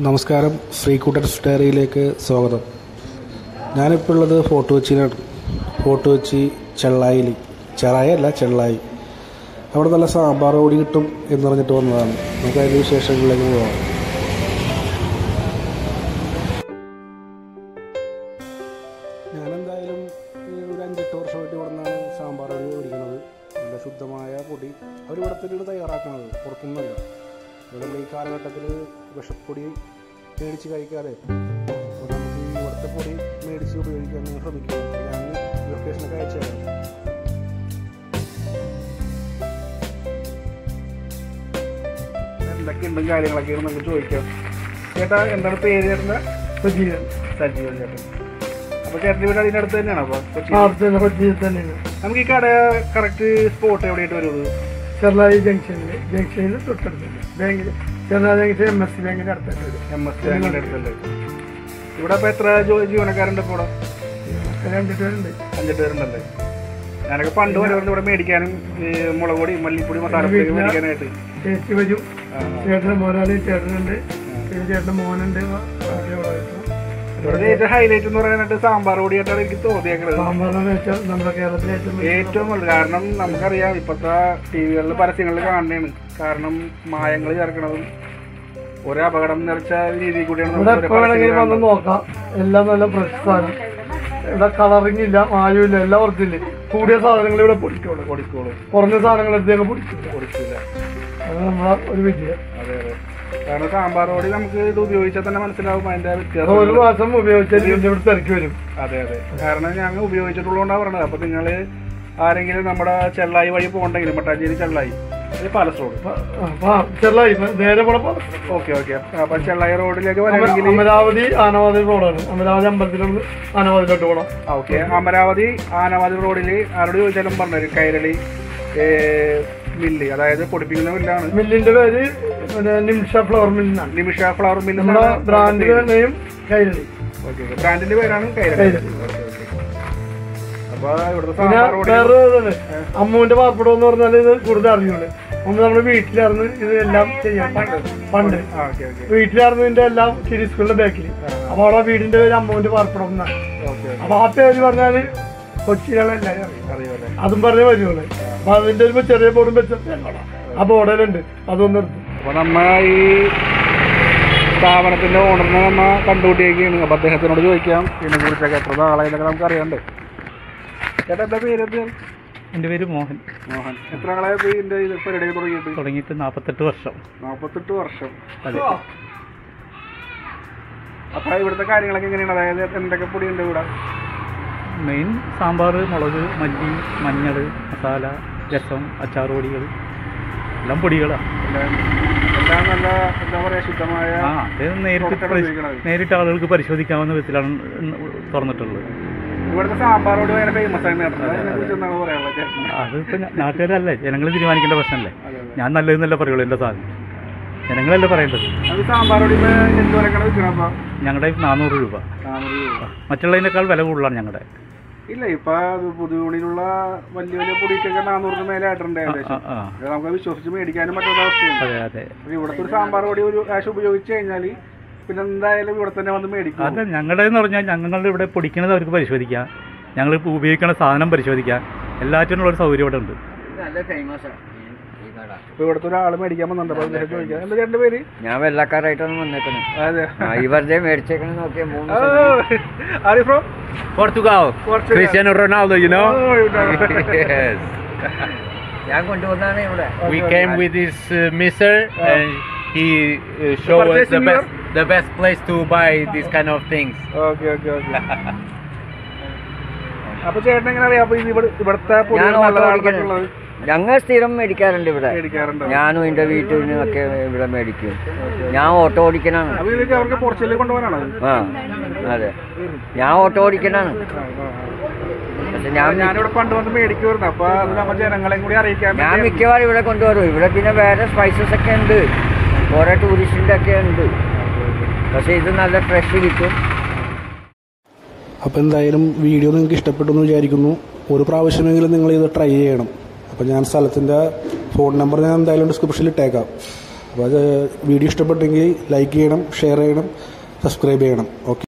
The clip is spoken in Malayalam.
നമസ്കാരം ശ്രീകുട്ടൻ ഡയറിയിലേക്ക് സ്വാഗതം ഞാനിപ്പോൾ ഉള്ളത് ഫോർട്ട് കൊച്ചിയിലാണ് ഫോർട്ട് കൊച്ചി ചെള്ളായിൽ ചെറായി അല്ല ചെള്ളായി അവിടെ നല്ല സാമ്പാർ പൊടി കിട്ടും എന്ന് പറഞ്ഞിട്ട് വന്നതാണ് നമുക്ക് അതിൻ്റെ വിശേഷങ്ങളിലേക്ക് പോകാം ഞാനെന്തായാലും ഈ ഒരു അഞ്ചെട്ട് വർഷമായിട്ട് ഇവിടെ നിന്നാണ് സാമ്പാർ പൊടി മേടിക്കുന്നത് നല്ല ശുദ്ധമായ പൊടി അവർ ഇവിടെ തന്നെയാണ് തയ്യാറാക്കുന്നത് പുറത്തുനിന്നല്ല ഇവിടെ ഈ കാലഘട്ടത്തിൽ വിഷപ്പൊടി മേടിച്ച് കഴിക്കാതെ അപ്പോൾ നമുക്ക് ഈ ഇവിടുത്തെ പൊടി മേടിച്ച് ഉപയോഗിക്കാൻ നിങ്ങൾ ശ്രമിക്കുക ഞാൻ ലൊക്കേഷനൊക്കെ അയച്ചു തരാം എന്തൊക്കെ ഉണ്ടും കാര്യങ്ങളൊക്കെ നമുക്ക് ചോദിക്കാം ചേട്ടാ എന്താണ് പേര് ചേട്ടൻ്റെ കൊച്ചിയിൽ സജീവൻ ചേട്ടൻ അപ്പോൾ ചേട്ടൻ്റെ വീട് അതിൻ്റെ അടുത്ത് തന്നെയാണോ അപ്പോൾ കൊച്ചി ആർത്തന്നെ കൊച്ചിയിൽ തന്നെയാണ് നമുക്ക് ഈ കട കറക്റ്റ് സ്പോട്ട് എവിടെയായിട്ട് വരുന്നത് ചെറുതായി ജംഗ്ഷനിൽ ജംഗ്ഷനിൽ തൊട്ടടുത്തുണ്ട് ബാങ്കിൽ ചെറുതായി ജംഗ്ഷൻ എം എസ് സി ബാങ്കിന്റെ അടുത്തായിട്ട് വരും എം എസ് ബാങ്കിൻ്റെ അടുത്തല്ലേ ഇവിടെ അപ്പോൾ എത്ര ജോ- ജീവനക്കാരുണ്ട് ഇപ്പോൾ ഇവിടെ ഒക്കെ രണ്ടിട്ട് വരുന്നുണ്ട് അഞ്ചെട്ട് പേരുണ്ടല്ലേ ഞാനൊക്കെ പണ്ട് വരവരുണ്ട് ഇവിടെ മേടിക്കാനും ഈ മുളക് പൊടി മല്ലിപ്പൊടി മസാലപ്പൊടി ഒക്കെ മേടിക്കാനായിട്ട് ചേച്ചി വരും ആ. ചേട്ടന് മോനാളി ചേട്ടനുണ്ട് പിന്നെ ചേട്ടൻ്റെ മോനുണ്ട് ബാക്കി അവിടെ വരും. ഇവിടെ ഏറ്റവും ഹൈലൈറ്റ് എന്ന് പറയാനായിട്ട് സാമ്പാർ പൊടിയായിട്ടാണ് എനിക്ക് തോന്നിയേക്കുന്നത് സാമ്പാറെന്ന് വെച്ചാൽ നമ്മുടെ കേരളത്തിലെ ഏറ്റവും വലിയ ഏറ്റവും കൂടുതൽ കാരണം നമുക്കറിയാം ഇപ്പോഴത്തെ ടി വികളിൽ പരസ്യങ്ങളിൽ കാണുന്നതാണ് കാരണം മായങ്ങൾ ചേർക്കണതും ഒരു അപകടം നിറച്ച രീതിയിൽ കൂടിയാണ് ഇവിടെ നമുക്ക് എപ്പോ വേണമെങ്കിലും വന്ന് നോക്കാം എല്ലാം നല്ല ഫ്രഷ് സാധനം ഇവിടെ കളറിങ് ഇല്ല മായമില്ല എല്ലാം ഒറിജിനല് കൂടിയ സാധനങ്ങൾ ഇവിടെ പൊടിക്കുള്ളൂ കൊടുക്കുള്ളൂ കുറഞ്ഞ സാധനങ്ങൾ എടുത്തേക്ക് പൊടിക്കില്ല കൊടുക്കില്ല അതാണ് നമ്മളെ ഒരു വിജയം അതെ അതെ കാരണം സാമ്പാർ പൊടി നമുക്ക് ഇത് ഉപയോഗിച്ചാൽ തന്നെ മനസ്സിലാവും അതിന്റെ അത് വ്യത്യാസം ഒരു മാസം ഉപയോഗിച്ചാൽ ഇതിന്റെ ഇവിടെ തിരക്ക് വരും അതെ അതെ കാരണം ഞങ്ങൾ ഉപയോഗിച്ചിട്ടുള്ളതുകൊണ്ടാണ് പറഞ്ഞത് അപ്പൊ നിങ്ങൾ ആരെങ്കിലും നമ്മുടെ ചെള്ളായി വഴി പോകണ്ടെങ്കിൽ മട്ടാഞ്ചേരി ചെള്ളായി ഇത് പാലസ് റോഡ് ചെറുതായി നേരെ പോണ ഓക്കെ ഓക്കെ അപ്പൊ ചെള്ളായി റോഡിലേക്ക് വരണമെങ്കിൽ അമരാവതി ആനവാതി റോഡാണ് അമരാവതി അമ്പലത്തിലൊന്ന് ആനവാതിലോട്ട് പോകണം ഓക്കെ അമരാവതി ആനവാതി റോഡിൽ ആരോട് ചോദിച്ചാലും പറഞ്ഞുതരും കൈരളി ഏ, മില്ല് അതായത് പൊടിപ്പിക്കുന്ന മില്ലാണ് മില്ലിന്റെ പേര് പിന്നെ നിമിഷ ഫ്ലവർ മില്ലിനാണ് നിമിഷ ഫ്ലവർ മില്ല് നമ്മുടെ ബ്രാൻഡിന്റെ നെയിം കൈരളി ഓക്കെ ബ്രാൻഡിന്റെ പേരാണ് കൈരളി കൈരളി. അപ്പൊ ഇവിടുത്തെ പിന്നെ സാമ്പാർ പൊടി വേറെ ഇതാണ് അമ്മുവിന്റെ പാർപ്പിടം എന്ന് പറഞ്ഞാൽ ഇത് കൂടുതൽ അറിയുള്ളൂ മുമ്പ് നമ്മുടെ വീട്ടിലായിരുന്നു ഇത് എല്ലാം ചെയ്യാൻ പണ്ട് ആ ഓക്കെ ഓക്കെ വീട്ടിലായിരുന്നു ഇതിന്റെ എല്ലാം കിരി സ്കൂളിന്റെ ബാക്കിൽ അപ്പൊ അവിടെ വീടിന്റെ പേര് അമ്മുവിന്റെ പാർപ്പിടം എന്നാണ് ഓക്കെ അപ്പൊ ആ പേര് പറഞ്ഞാല് കൊച്ചിയിലുള്ള എല്ലാവരും അറിയും അറിയാമല്ലേ അതും പറഞ്ഞേ വരുള്ളൂ അപ്പൊ അതിന്റെ ഒരു ചെറിയ ബോർഡും വെച്ചിട്ട് ആ ബോർഡിലുണ്ട് അതൊന്നും എടുത്തു അപ്പൊ നമ്മ ഈ സ്ഥാപനത്തിന്റെ ഓണറിനെ നമ്മ കണ്ടുകൂട്ടിയേക്കാണ് അപ്പൊ അദ്ദേഹത്തിനോട് ചോദിക്കാം ഇതിനെ കുറിച്ചൊക്കെ എത്ര നാളായിട്ടൊക്കെ നമുക്ക് അറിയണ്ടേ ചേട്ടാ എന്താ പേര് എന്ത്? എൻ്റെ പേര് മോഹൻ മോഹൻ എത്ര നാളായി ഇപ്പൊ ഇതിന്റെ ഇത് പരിപാടി തുടങ്ങിയിട്ട് തുടങ്ങിയിട്ട് നാൽപ്പത്തെട്ട് വർഷം നാപ്പത്തെട്ട് വർഷം അതെ അപ്പൊ ഇവിടുത്തെ കാര്യങ്ങളൊക്കെ എങ്ങനെയാണ് അതായത് എന്തൊക്കെ പൊടിയുണ്ട് ഇവിടെ മെയിൻ സാമ്പാർ മുളക് മല്ലി മഞ്ഞൾ മസാല രസം അച്ചാർ പൊടികൾ എല്ലാം പൊടികളാണ് എല്ലാം എല്ലാം നല്ല എന്താ പറയാ ശുദ്ധമായ ആ അത് നേരിട്ട് പുറത്താണ് പരി- ഉപയോഗിക്കണത്. നേരിട്ട് ആളുകൾക്ക് പരിശോധിക്കാവുന്ന വിധത്തിലാണ് തുറന്നിട്ടുള്ളത് ഇവിടുത്തെ സാമ്പാർ പൊടി ഭയങ്കര ഫേമസ് ആണ് കേട്ടോ. അതിനെ കുറിച്ച് എന്താണ് പറയാനുള്ളത് ചേട്ടന്? അതിപ്പോൾ നാട്ടുകാരല്ലേ ജനങ്ങൾ തീരുമാനിക്കേണ്ട പ്രശ്നമല്ലേ അതെ, അതെ. ഞാൻ നല്ലതെന്നല്ല പറയുള്ളൂ എൻ്റെ സാധനം ജനങ്ങളല്ലേ പറയേണ്ടത് അത് സാമ്പാർ പൊടി ഇപ്പൊ എന്ത് വിലക്കാണ് വിൽക്കണം അപ്പൊ ഞങ്ങളുടെ നാനൂറ് രൂപ നാനൂറ് രൂപ മറ്റുള്ളതിനേക്കാൾ വില കൂടുതലാണ് ഞങ്ങളുടെ ഇല്ല ഇപ്പൊ പുതുവിണിലുള്ള വലിയ വലിയ പൊടിക്കൊക്കെ നാനൂറിന് മേലെ ആയിട്ടുണ്ട് ആ ഏകദേശം ആ ഇത് നമുക്ക് വിശ്വസിച്ച് മേടിക്കാനും പറ്റുന്ന അവസ്ഥയുണ്ട് അതെ അതെ അപ്പൊ ഇവിടുത്തെ ഒരു സാമ്പാർ പൊടി ഒരു കാശ് ഉപയോഗിച്ച് കഴിഞ്ഞാൽ പിന്നെ എന്തായാലും ഇവിടെ തന്നെ വന്ന് മേടിക്കും അതെ ഞങ്ങളുടെ എന്ന് പറഞ്ഞാൽ ഞങ്ങളുടെ ഇവിടെ പൊടിക്കണത് അവർക്ക് പരിശോധിക്കാം ഞങ്ങൾ ഇപ്പോൾ ഉപയോഗിക്കുന്ന സാധനം പരിശോധിക്കാം എല്ലാറ്റിനുള്ള ഒരു സൗകര്യം ഇവിടെ ഉണ്ട് ഇപ്പൊ ഇവിടുത്തെ ഒരാൾ മേടിക്കാൻ വന്നിട്ടുണ്ട് അപ്പൊ അദ്ദേഹം ചോദിക്കാം എന്താ ചേട്ടന്റെ പേര് ഞാൻ വെള്ളക്കാരായിട്ടാണ് വന്നേക്കുന്നത് അതെ ആ, ഈ വെറുതെ മേടിച്ചേക്കണ നോക്കിയ മൂന്ന് ആരി from Portugal Portugal. Cristiano Ronaldo you know yes. ഞാൻ കൊണ്ടുവന്നാണ് ഇവിടെ we came with this uh, mister and he uh, showed us the purchasing best the best place to buy these kind of things okay okay okay അപ്പൊ ചേട്ടൻ എങ്ങനെ അറിയാം അപ്പൊ ഇത് ഇവിടെ- ഇവിടുത്തെ ഞാൻ പൊടികൾ ഓട്ടോ നല്ലതാണെന്നൊക്കെ ഓടിക്കുന്നുണ്ട് ഉള്ളത് ഞങ്ങൾ സ്ഥിരം മേടിക്കാറുണ്ട് ഇവിടെ മേടിക്കാറുണ്ടോ ഞാനും എൻ്റെ വീട്ടിൽ നിന്നൊക്കെ ഇവിടെ മേടിക്കും ഞാൻ ഓട്ടോ ഓടിക്കണാണ് അപ്പൊ ഇതൊക്കെ അവർക്ക് പോർച്ചുഗലിൽ കൊണ്ടുപോകാനാണോ ആ അതെ ഞാൻ ഓട്ടോ ഓടിക്കണാണ് പക്ഷെ ഞാൻ ഞാനിവിടെ പണ്ട് വന്ന് മേടിക്കുമായിരുന്നു അപ്പൊ അത് നമ്മ ജനങ്ങളെയും കൂടി അറിയിക്കാൻ ഞാൻ വേണ്ടിയാണ്. മിക്കവാറും ഇവിടെ കൊണ്ടുവരും ഇവിടെ പിന്നെ വേറെ സ്പൈസസ് ഒക്കെ ഉണ്ട് കുറെ ടൂറിസ്റ്റിൻ്റെ ഒക്കെ ഉണ്ട് പക്ഷെ ഇത് നല്ല ഫ്രഷ് കിട്ടും അപ്പോൾ എന്തായാലും വീഡിയോ നിങ്ങൾക്ക് ഇഷ്ടപ്പെട്ടു എന്ന് വിചാരിക്കുന്നു ഒരു പ്രാവശ്യമെങ്കിലും നിങ്ങൾ ഇത് ട്രൈ ചെയ്യണം അപ്പോൾ ഞാൻ സ്ഥലത്തിൻ്റെ ഫോൺ നമ്പർ ഞാൻ എന്തായാലും ഡിസ്ക്രിപ്ഷനിൽ ഇട്ടേക്കാം അപ്പോൾ അത് വീഡിയോ ഇഷ്ടപ്പെട്ടെങ്കിൽ ലൈക്ക് ചെയ്യണം ഷെയർ ചെയ്യണം സബ്സ്ക്രൈബ് ചെയ്യണം ഓക്കെ